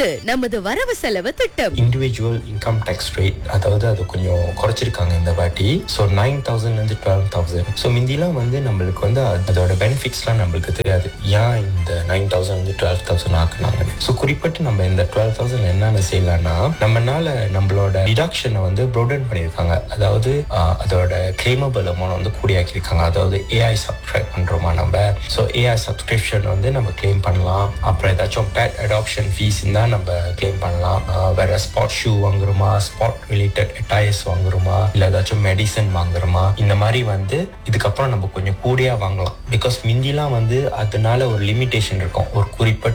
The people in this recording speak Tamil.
அடுத்து நமது வரவு செலவு திட்டம் இண்டிவிஜுவல் இன்கம் டேக்ஸ் ரேட் அதாவது அது கொஞ்சம் குறைச்சிருக்காங்க இந்த வாட்டி ஸோ நைன் தௌசண்ட்லேருந்து டுவெல் தௌசண்ட் ஸோ முந்திலாம் வந்து நம்மளுக்கு வந்து அது- அதோட பெனிஃபிட்ஸ்லாம் நம்மளுக்கு தெரியாது ஏன் இந்த நைன் தௌசண்ட் வந்து டுவெல் தௌசண்ட் ஆக்குனாங்கன்னு ஸோ குறிப்பிட்டு நம்ம இந்த டுவெல் தௌசண்ட் என்னென்ன செய்யலாம்னா நம்மனால நம்மளோட டிடக்ஷனை வந்து ப்ரோடன் பண்ணியிருக்காங்க அதாவது ஆஹ், அதோட கிளைமபிள் அமௌண்ட் வந்து கூடியாக்கியிருக்காங்க அதாவது ஏஐ சப்ஸ்கிரைப் பண்ணுறோமா நம்ம ஸோ ஏஐ சப்ஸ்கிரிப்ஷன் வந்து நம்ம கிளைம் பண்ணலாம் அப்புறம் ஏதாச்சும் பேட் அடாப்ஷன் ஃபீஸ் இருந்தால் நம்ம கிளைம் பண்ணலாம் ஆஹ் வேற ஸ்பாட் ஷூ வாங்குறோமா ஸ்பாட் ரிலேட்டட் டயர்ஸ் வாங்குறோமா இல்லை ஏதாச்சும் மெடிசன் வாங்குறோமா இந்த மாதிரி வந்து இதுக்கப்புறம் நம்ம கொஞ்சம் கூடியா வாங்கலாம் பிகாஸ் மிந்திலாம் வந்து அதனால ஒரு லிமிடேஷன் இருக்கும் ஒரு குறிப்பிட்ட